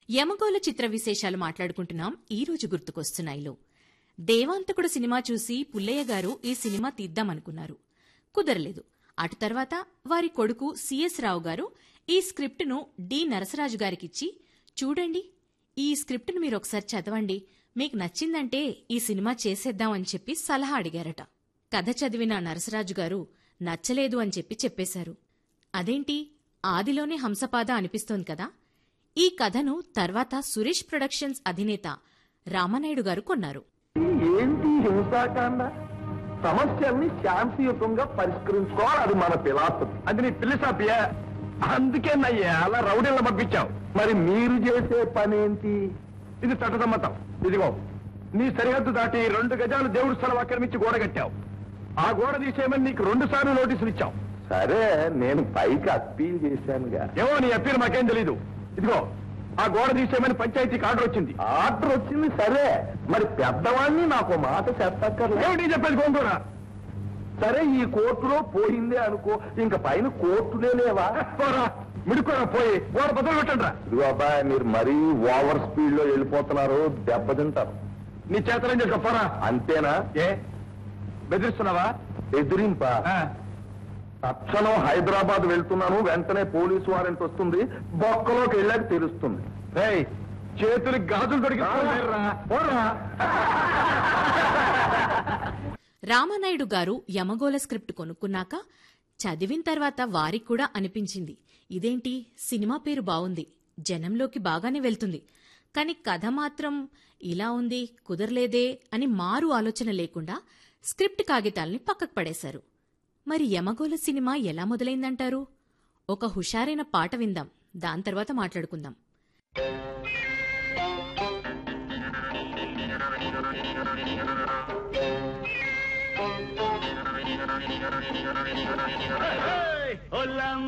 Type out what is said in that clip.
యమగోళ చిత్ర విశేషాలు మాట్లాడుకుంటున్నాం ఈ రోజు గుర్తుకొస్తున్నాయిలో దేవాంతకుడు సినిమా చూసి పుల్లయ్య గారు ఈ సినిమా తీద్దామనుకున్నారు కుదరలేదు అటు తర్వాత వారి కొడుకు సిఎస్ రావు గారు ఈ స్క్రిప్టును డి నరసరాజు గారికిచ్చి చూడండి ఈ స్క్రిప్టును మీరు ఒకసారి చదవండి మీకు నచ్చిందంటే ఈ సినిమా చేసేద్దామని చెప్పి సలహా అడిగారట కథ చదివిన నరసరాజు గారు నచ్చలేదు అని చెప్పి చెప్పేశారు అదేంటి ఆదిలోనే హంసపాద అనిపిస్తోంది కదా ఈ కథను తర్వాత సురేష్ ప్రొడక్షన్స్ అధినేత రామనాయుడు గారు కొన్నారు ఏంటి హింసాకాండ సమస్యల్ని శాంతియుతంగా పరిష్కరించుకోవాలి అది మన ఫిలాసఫీ అది నీ ఫిలిసాఫియా అందుకే నయ్యా అలా రౌడీలను పంపించావు మరి మీరు చేసే పనేంటి ఇది చట్టసమ్మతం ఇదిగో నీ సరిహద్దు దాటి రెండు గజాలు దేవుడి స్థలం ఆక్రమించి గోడ కట్టావు ఆ గోడ తీసేయమని నీకు రెండు సార్లు నోటీసులు ఇచ్చావు సరే నేను పైకి అప్పీల్ చేశానుగా ఏమో నీ అప్పీలు మాకేం తెలీదు ఇదిగో ఆ గోడ తీసేయమని పంచాయతీకి ఆర్డర్ వచ్చింది ఆర్డర్ వచ్చింది సరే మరి పెద్దవాడిని నాకు ఓ మాట చెప్పక్కర్లే ఏమిటి చెప్పేది గోంగూరా సరే ఈ కోర్టులో పోయిందే అనుకో ఇంక పైన కోర్టులే లేవా పోరా మిడుకోరా పోయి గోడ బదులు పెట్టండి ఇదిగో అబ్బాయి మీరు మరీ ఓవర్ స్పీడ్ లో వెళ్ళిపోతున్నారు దెబ్బతింటారు నీ చేతలేం చేసుకో పోరా అంతేనా ఏ బెదిరిస్తున్నావా ఎదిరింప ఆ, తక్షణం హైదరాబాద్ వెళ్తున్నాను వెంటనే పోలీసు వారెంట్ వస్తుంది బొక్కలోకి వెళ్ళాక తెలుస్తుంది రేయ్ చేతులకి గాజులు దొరికి పోరా రామనాయుడు గారు యమగోళ స్క్రిప్ట్ కొనుక్కున్నాక చదివిన తర్వాత వారికి కూడా అనిపించింది ఇదేంటి సినిమా పేరు బావుంది జనంలోకి బాగానే వెళ్తుంది కాని కథ మాత్రం ఇలా ఉంది కుదరలేదే అని మారు ఆలోచన లేకుండా స్క్రిప్ట్ కాగితాల్ని పక్కకు పడేశారు మరి యమగోళ సినిమా ఎలా మొదలైందంటారు ఒక హుషారైన పాట విందాం దాని తర్వాత మాట్లాడుకుందాం